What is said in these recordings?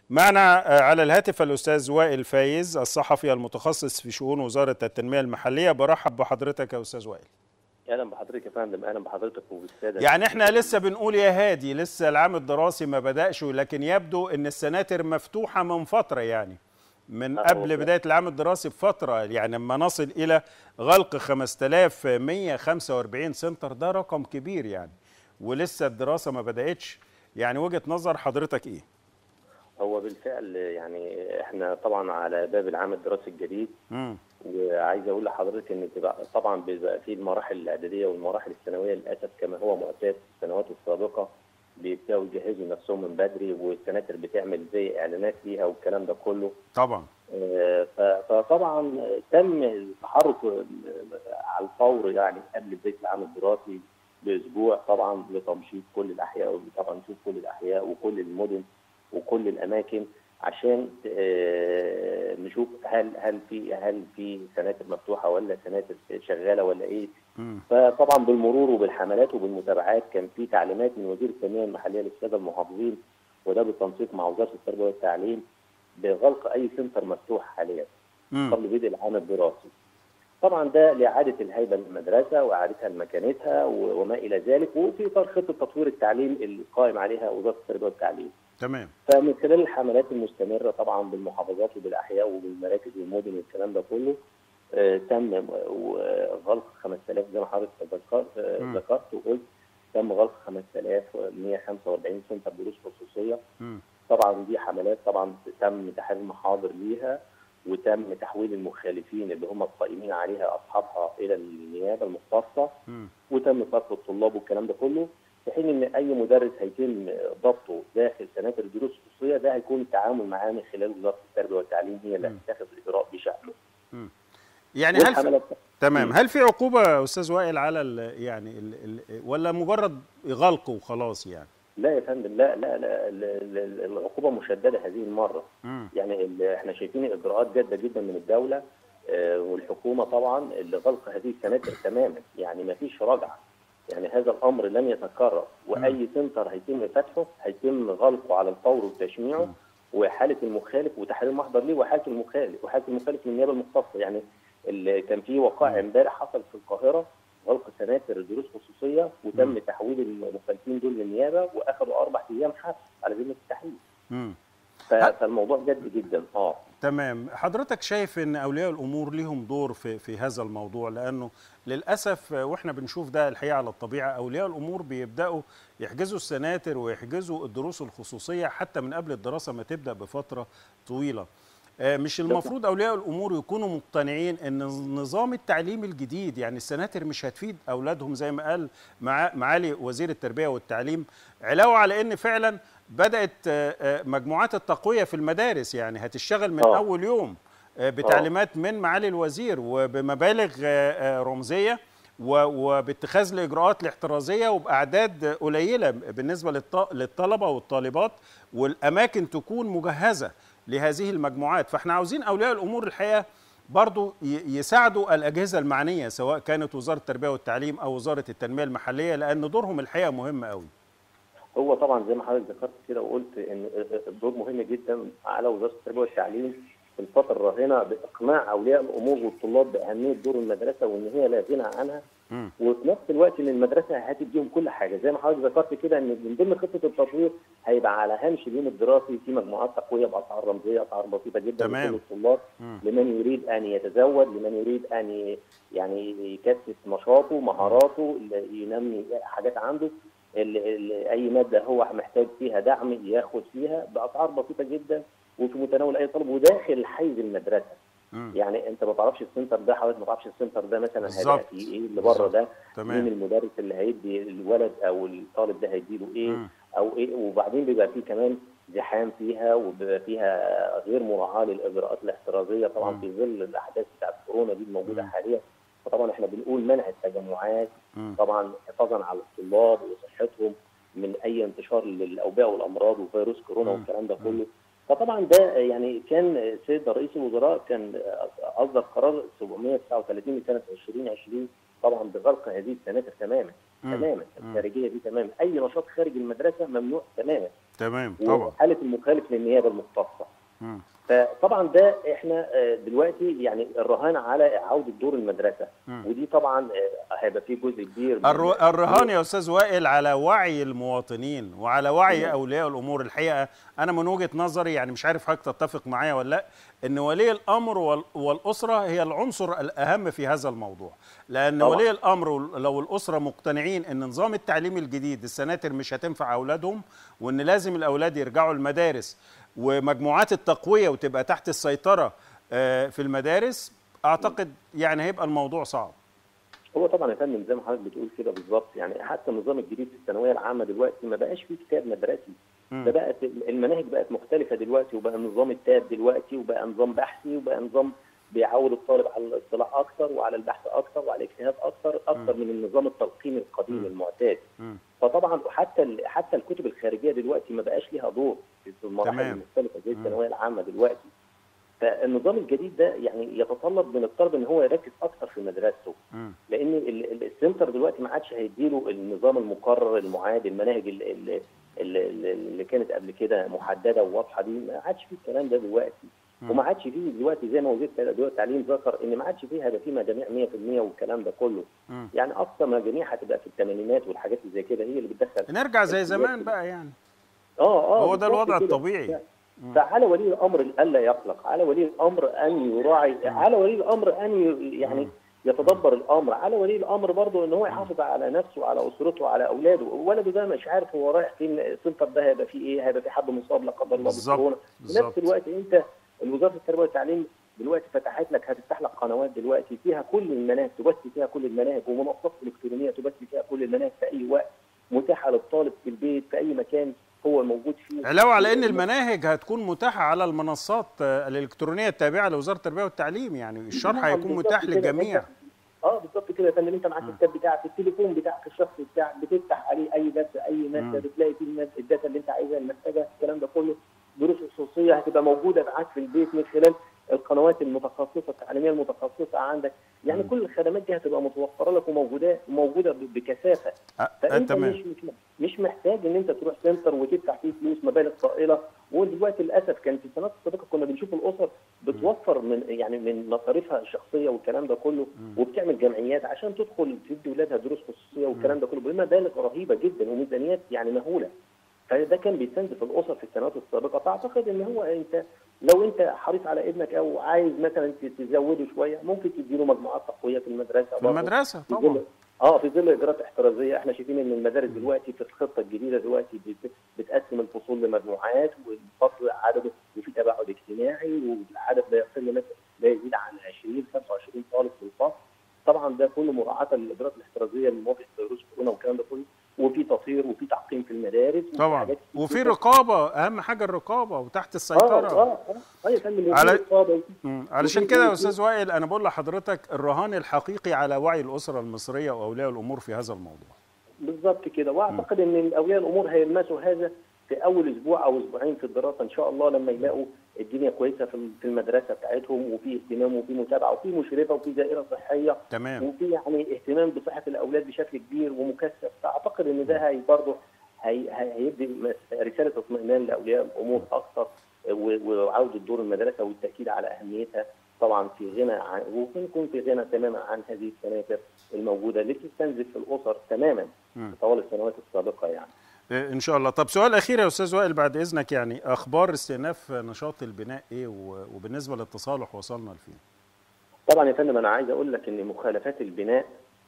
معنا على الهاتف الأستاذ وائل فايز الصحفي المتخصص في شؤون وزارة التنمية المحلية برحب بحضرتك يا أستاذ وائل اهلا بحضرتك يا فندم اهلا بحضرتك وبالساده يعني احنا لسه بنقول يا هادي لسه العام الدراسي ما بدأش لكن يبدو ان السناتر مفتوحة من فترة يعني من آه، قبل هو- بداية العام الدراسي بفترة يعني لما نصل إلى غلق 5145 سنتر ده رقم كبير يعني ولسه الدراسة ما بدأتش يعني وجهة نظر حضرتك إيه؟ هو بالفعل يعني احنا طبعا على باب العام الدراسي الجديد مم. وعايز اقول لحضرتك ان بتبقى طبعا بيبقى في المراحل الاعداديه والمراحل الثانويه للاسف كما هو معتاد في السنوات السابقه بيبداوا يجهزوا نفسهم من بدري والسناتر بتعمل زي اعلانات ليها والكلام ده كله طبعا آه، ف- فطبعا تم التحرك على الفور يعني قبل بدايه العام الدراسي باسبوع طبعا لتمشيط كل الاحياء طبعا نشوف كل الاحياء وكل المدن وكل الاماكن عشان آه، نشوف هل هل في هل في سناتر مفتوحه ولا سناتر شغاله ولا ايه مم. فطبعا بالمرور وبالحملات وبالمتابعات كان في تعليمات من وزير التنميه المحليه للساده المحافظين وده بالتنسيق مع وزاره التربيه والتعليم بغلق اي سنتر مفتوح حاليا مم. قبل بدء العام الدراسي. طبعا ده لاعاده الهيبه للمدرسه واعادتها لمكانتها و- وما الى ذلك وفي اطار خطه تطوير التعليم اللي قائم عليها وزاره التربيه والتعليم. تمام فمن خلال الحملات المستمره طبعا بالمحافظات وبالاحياء وبالمراكز والمدن والكلام ده كله آه، تم و- غلق 5000 زي ما حضرتك ذكرت آه، مم. ذكرت وقلت تم غلق 5145 سنتر دروس خصوصيه مم. طبعا دي حملات طبعا تم تحرير محاضر ليها وتم تحويل المخالفين اللي هم القائمين عليها اصحابها الى النيابه المختصه مم. وتم صرف الطلاب والكلام ده كله في حين ان اي مدرس هيتم ضبطه داخل سناتر الدروس الخصوصيه ده هيكون التعامل معاه من خلال وزاره التربيه والتعليم هي اللي مم. هتتخذ الاجراء بشانه. يعني هل في... والحملات تمام مم. هل في عقوبة يا أستاذ وائل على ال... يعني ال... ال... ولا مجرد غلق وخلاص يعني؟ لا يا فندم لا لا لا ال- ال- العقوبه مشدده هذه المره مم. يعني ال- احنا شايفين اجراءات جاده جدا من الدوله آه، والحكومه طبعا لغلق هذه السناتر تماما يعني ما فيش رجعه يعني هذا الامر لن يتكرر واي سنتر هيتم فتحه هيتم غلقه على الفور وتشميعه وحاله المخالف وتحرير محضر ليه وحاله المخالف وحاله المخالف من النيابه المختصه يعني اللي كان في وقائع امبارح حصل في القاهره غلق سناتر دروس خصوصيه وتم تحويل المخالفين دول للنيابه واخذوا اربع ايام حبس على ذمه التحرير مم. ف- فالموضوع جد جدا اه تمام حضرتك شايف ان اولياء الامور ليهم دور في في هذا الموضوع لانه للاسف واحنا بنشوف ده الحقيقه على الطبيعه اولياء الامور بيبداوا يحجزوا السناتر ويحجزوا الدروس الخصوصيه حتى من قبل الدراسه ما تبدا بفتره طويله آه، مش المفروض اولياء الامور يكونوا مقتنعين ان نظام التعليم الجديد يعني السناتر مش هتفيد اولادهم زي ما قال مع معالي وزير التربيه والتعليم علاوه على ان فعلا بدات آه، آه، مجموعات التقويه في المدارس يعني هتشتغل من آه. اول يوم آه، بتعليمات من معالي الوزير وبمبالغ آه، آه، رمزيه و- وباتخاذ الاجراءات الاحترازيه وباعداد قليله بالنسبه للط- للطلبه والطالبات والاماكن تكون مجهزه لهذه المجموعات فاحنا عاوزين اولياء الامور الحقيقه برضو ي- يساعدوا الاجهزه المعنيه سواء كانت وزاره التربيه والتعليم او وزاره التنميه المحليه لان دورهم الحقيقه مهم قوي هو طبعا زي ما حضرتك ذكرت كده وقلت ان الدور مهم جدا على وزاره التربيه والتعليم في الفتره الراهنه باقناع اولياء الامور والطلاب باهميه دور المدرسه وان هي لا غنى عنها مم. وفي نفس الوقت ان المدرسه هتديهم كل حاجه زي ما حضرتك ذكرت كده ان من ضمن خطه التطوير هيبقى على هامش اليوم الدراسي في مجموعات تقويه باسعار رمزيه اسعار بسيطه جدا تمام. لكل الطلاب مم. لمن يريد ان يتزود لمن يريد ان ي- يعني يكثف نشاطه مهاراته ينمي حاجات عنده ال- ال- اي ماده هو محتاج فيها دعم ياخد فيها باسعار بسيطه جدا وفي متناول اي طالب وداخل حيز المدرسه مم. يعني انت ما تعرفش السنتر ده حضرتك ما تعرفش السنتر ده مثلا بالظبط. هيبقى فيه ايه اللي بره ده مين تمام المدرس اللي هيدي الولد او الطالب ده هيديله ايه مم. او ايه وبعدين بيبقى فيه كمان زحام فيها وبيبقى فيها غير مراعاه للاجراءات الاحترازيه طبعا مم. في ظل الاحداث بتاعت كورونا دي الموجوده مم. حاليا فطبعا احنا بنقول منع التجمعات مم. طبعا حفاظا على الطلاب وصحتهم من اي انتشار للاوبئه والامراض وفيروس كورونا مم. والكلام ده مم. كله فطبعا ده يعني كان السيد رئيس الوزراء كان اصدر قرار 739 لسنه 2020 طبعا بغلق هذه السناتر تماما مم. تماما مم. الخارجيه دي تماما اي نشاط خارج المدرسه ممنوع تماما تمام طبعا وحاله المخالف للنيابه المختصه مم. فطبعا ده احنا آه، دلوقتي يعني الرهان على عوده دور المدرسه مم. ودي طبعا آه، هيبقى فيه جزء كبير من- الر- الرهان يا استاذ وائل على وعي المواطنين وعلى وعي اولياء الامور الحقيقه انا من وجهه نظري يعني مش عارف حضرتك تتفق معايا ولا لا ان ولي الامر وال- والاسره هي العنصر الاهم في هذا الموضوع لان طبعا. ولي الامر وال- لو الاسره مقتنعين ان نظام التعليم الجديد السناتر مش هتنفع اولادهم وان لازم الاولاد يرجعوا المدارس ومجموعات التقويه وتبقى تحت السيطره آه، في المدارس اعتقد يعني هيبقى الموضوع صعب هو طبعا يا فندم زي ما حضرتك بتقول كده بالظبط يعني حتى النظام الجديد في الثانويه العامه دلوقتي ما بقاش فيه كتاب مدرسي مم. ده بقت المناهج بقت مختلفه دلوقتي وبقى نظام التاب دلوقتي وبقى نظام بحثي وبقى نظام بيعود الطالب على الاطلاع اكثر وعلى البحث اكثر وعلى الاجتهاد اكثر اكثر من النظام التلقيني القديم مم. المعتاد مم. فطبعا حتى ال- حتى الكتب الخارجيه دلوقتي ما بقاش ليها دور في المراحل تمام. المختلفه زي مم. الثانويه العامه دلوقتي فالنظام الجديد ده يعني يتطلب من الطالب ان هو يركز اكثر في مدرسته مم. لان ال- ال- السنتر دلوقتي ما عادش هيديله النظام المقرر المعاد المناهج ال- ال- ال- ال- اللي كانت قبل كده محدده وواضحه دي ما عادش فيه الكلام ده دلوقتي مم. وما عادش فيه دلوقتي زي ما وزير التربيه والتعليم ذكر ان ما عادش فيه هيبقى فيه مجاميع 100% والكلام ده كله مم. يعني اقصى مجاميع هتبقى في الثمانينات والحاجات اللي زي كده هي اللي بتدخل نرجع زي زمان بقى يعني اه اه هو ده بالظبط الوضع كده. الطبيعي. ف- فعلى ولي الامر الا يقلق على ولي الامر ان يراعي على ولي الامر ان ي- يعني يتدبر الامر على ولي الامر برضه ان هو يحافظ على نفسه وعلى اسرته وعلى اولاده ولده ده مش عارف هو رايح فين السنتر ده هيبقى فيه ايه هيبقى فيه حد مصاب لا قدر الله بالظبط، بالكورونا في بالظبط. نفس الوقت انت وزاره التربيه والتعليم دلوقتي فتحت لك هتفتح لك قنوات دلوقتي فيها كل المناهج تبث فيها كل المناهج ومنصات الكترونيه تبث فيها كل المناهج في اي وقت متاحه للطالب في البيت في اي مكان هو موجود فيه علاوه على ان المناهج هتكون متاحه على المنصات آه، الالكترونيه التابعه لوزاره التربيه والتعليم يعني الشرح نعم، هيكون بالظبط متاح كده. للجميع أنت- اه بالظبط كده يا فندم انت معاك الكتاب بتاعك التليفون بتاعك الشخصي بتاعك بتفتح عليه اي درس اي ماده مم. بتلاقي فيه الماد- الداتا اللي انت عايزها المحتاجه الكلام ده كله دروس خصوصيه هتبقى موجوده معاك في البيت من خلال القنوات المتخصصه التعليميه المتخصصه عندك يعني مم. كل الخدمات دي هتبقى متوفره لك وموجوده موجوده ب- بكثافه آه، آه، فانت تمام مش مش مش محتاج ان انت تروح سنتر وتدفع فيه فلوس مبالغ طائله ودلوقتي للاسف كان في السنوات السابقه كنا بنشوف الاسر بتوفر من يعني من مصاريفها الشخصيه والكلام ده كله وبتعمل جمعيات عشان تدخل تدي ولادها دروس خصوصيه والكلام ده كله بمبالغ رهيبه جدا وميزانيات يعني مهوله فده كان بيستنزف الاسر في السنوات السابقه فاعتقد ان هو انت لو انت حريص على ابنك او عايز مثلا تزوده شويه ممكن تديله مجموعات تقويه في المدرسه في برضه. المدرسه في طبعا ظل اه في ظل اجراءات احترازيه احنا شايفين ان المدارس دلوقتي في الخطه الجديده دلوقتي بت- بتقسم الفصول لمجموعات والفصل عدده وفي تباعد اجتماعي والعدد لا يقل مثلا لا يزيد عن 20 25 طالب في الفصل طبعا ده كله مراعاه للاجراءات الاحترازيه لمواجهه فيروس كورونا والكلام ده كله وفي تطهير وفي تعقيم في المدارس وفي طبعا حاجات كتير وفي جداً. رقابه اهم حاجه الرقابه وتحت اه السيطره اه اه اه يا فندم على- وفي رقابة وفي- مم. علشان وفي- كده يا وفي- استاذ وائل انا بقول لحضرتك الرهان الحقيقي على وعي الاسره المصريه واولياء الامور في هذا الموضوع بالظبط كده واعتقد ان اولياء الامور هيلمسوا هذا في اول اسبوع او اسبوعين في الدراسه ان شاء الله لما يلاقوا الدنيا كويسه في في المدرسه بتاعتهم وفي اهتمام وفي متابعه وفي مشرفه وفي دائره صحيه تمام وفي يعني اهتمام بصحه الاولاد بشكل كبير ومكثف فاعتقد ان ده هي برضه هي هي- هيدي مس- رساله اطمئنان لاولياء الامور اكثر و- وعوده دور المدرسه والتاكيد على اهميتها طبعا في غنى عن ويكون في غنى تماما عن هذه السناتر الموجوده اللي بتستنزف الاسر تماما مم. طوال السنوات السابقه يعني. إيه، ان شاء الله طب سؤال اخير يا استاذ وائل بعد اذنك يعني اخبار استئناف نشاط البناء ايه و- وبالنسبه للتصالح وصلنا لفين طبعا يا فندم انا عايز اقول لك ان مخالفات البناء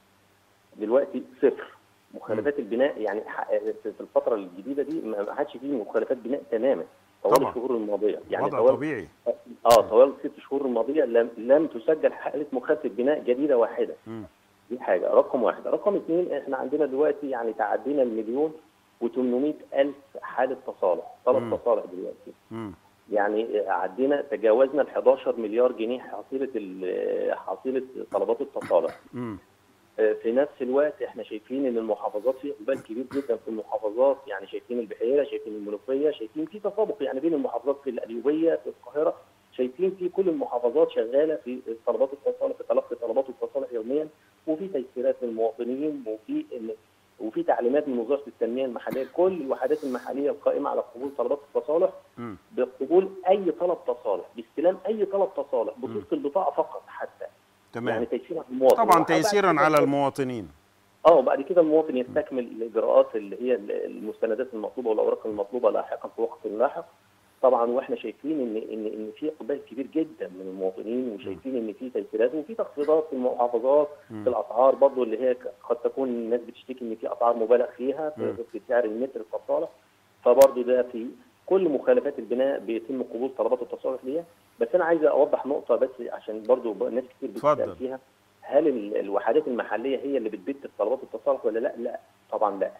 دلوقتي صفر مخالفات البناء يعني ح- في الفتره الجديده دي ما ما عادش فيه مخالفات بناء تماما طوال طبعا. الشهور الماضيه يعني وضع طوال طبيعي اه طوال الست شهور الماضيه لم لم تسجل حاله مخالفه بناء جديده واحده مم. دي حاجه رقم واحد رقم اثنين احنا عندنا دلوقتي يعني تعدينا المليون و800 الف حاله تصالح مم. طلب تصالح دلوقتي مم. يعني عدينا تجاوزنا ال 11 مليار جنيه حصيله ال- حصيله طلبات التصالح مم. في نفس الوقت احنا شايفين ان المحافظات في اقبال كبير جدا في المحافظات يعني شايفين البحيره شايفين المنوفيه شايفين في تطابق يعني بين المحافظات في القليوبيه في القاهره شايفين في كل المحافظات شغاله في طلبات التصالح في تلقي طلبات التصالح يوميا وفي تيسيرات للمواطنين وفي إن- وفي تعليمات من وزاره التنميه المحليه لكل الوحدات المحليه القائمه على قبول طلبات التصالح مم. بقبول اي طلب تصالح باستلام اي طلب تصالح بصوره البطاقه فقط حتى يعني تمام تيسير على المواطن طبعا وبعد تيسيرا كده- على المواطنين اه وبعد كده المواطن يستكمل الاجراءات اللي هي المستندات المطلوبه والاوراق المطلوبه لاحقا في وقت لاحق طبعا واحنا شايفين ان ان ان في اقبال كبير جدا من المواطنين وشايفين ان في تيسيرات وفي تخفيضات في المحافظات مم. في الاسعار برضه اللي هي قد تكون الناس بتشتكي ان في اسعار مبالغ فيها مم. في في سعر المتر التصالح فبرضه ده في كل مخالفات البناء بيتم قبول طلبات التصالح ليها بس انا عايز اوضح نقطه بس عشان برضه ناس كتير اتفضل. بتسال فيها هل ال- الوحدات المحليه هي اللي بتبت طلبات التصالح ولا لا؟ لا طبعا لا.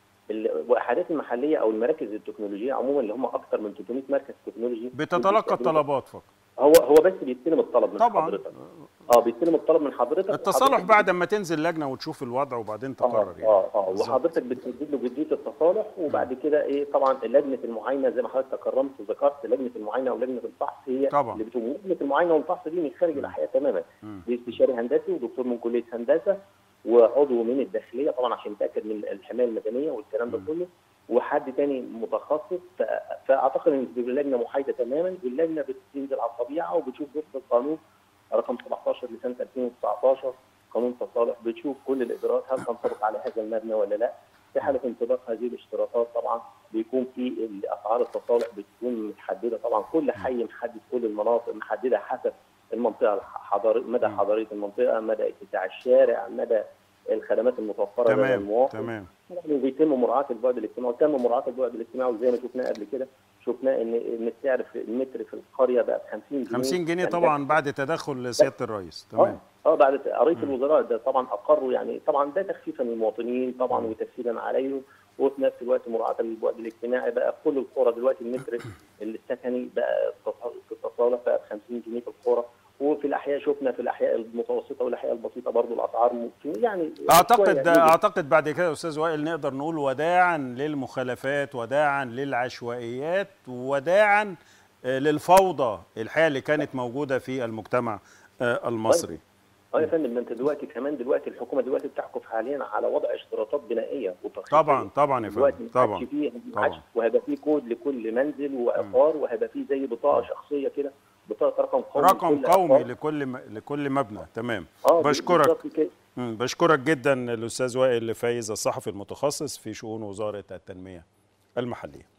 الوحدات المحليه او المراكز التكنولوجيه عموما اللي هم اكثر من 300 مركز تكنولوجي بتتلقى بيستخدموا- الطلبات فقط هو هو بس بيستلم الطلب من طبعا حضرتك اه بيستلم الطلب من حضرتك التصالح وحضرتك بعد ما تنزل لجنه وتشوف الوضع وبعدين تقرر اه يعني اه اه بالظبط. وحضرتك بتسدد له جديه التصالح وبعد كده ايه طبعا لجنه المعاينه زي ما حضرتك تكرمت وذكرت لجنه المعاينه او لجنه الفحص هي طبعا. اللي بتقوم لجنه المعاينه والفحص دي من خارج الاحياء تماما مم. دي استشاري هندسي ودكتور من كليه هندسه وعضو من الداخليه طبعا عشان يتاكد من الحمايه المدنيه والكلام ده مم. كله وحد تاني متخصص ف- فاعتقد ان بتبقى لجنه محايده تماما واللجنه بتنزل على الطبيعه وبتشوف وفق القانون رقم 17 لسنه 2019 قانون التصالح بتشوف كل الاجراءات هل تنطبق على هذا المبنى ولا لا في حاله انطباق هذه الاشتراطات طبعا بيكون في اسعار التصالح بتكون متحدده طبعا كل حي محدد كل المناطق محدده حسب المنطقه الحضاريه مدى مم. حضاريه المنطقه مدى اتساع الشارع مدى الخدمات المتوفره لدى تمام المواطن تمام وبيتم مراعاه البعد الاجتماعي وتم مراعاه البعد الاجتماعي وزي ما شفناه قبل كده شفناه ان ان السعر في المتر في القريه بقى ب 50 جنيه 50 جنيه يعني طبعا بعد تدخل سياده الرئيس تمام اه اه بعد رئيس الوزراء ده طبعا اقروا يعني طبعا ده تخفيفا للمواطنين طبعا مم. وتسهيلا عليهم وفي نفس الوقت مراعاه للبعد الاجتماعي بقى في كل القرى دلوقتي المتر السكني بقى في التصالح بقى ب 50 جنيه في القرى وفي الاحياء شفنا في الاحياء المتوسطه والاحياء البسيطه برضو الاسعار ممكن يعني شوية اعتقد يعني اعتقد بعد كده يا استاذ وائل نقدر نقول وداعا للمخالفات وداعا للعشوائيات وداعا آه، للفوضى الحقيقه اللي كانت موجوده في المجتمع آه، المصري اه يا فندم ده انت دلوقتي كمان دلوقتي الحكومه دلوقتي بتحكم حاليا على وضع اشتراطات بنائيه وترخيصيه طبعا طبعا يا دلوقتي فندم ما عادش طبعا فيه ما طبعا. عادش وهيبقى فيه كود لكل منزل وعقار وهيبقى فيه زي بطاقه شخصيه كده بطاقه رقم قومي رقم لكل قومي عقار. لكل م- لكل مبنى تمام اه بشكرك بالظبط كده. مم، بشكرك جدا الاستاذ وائل فايز الصحفي المتخصص في شؤون وزاره التنميه المحليه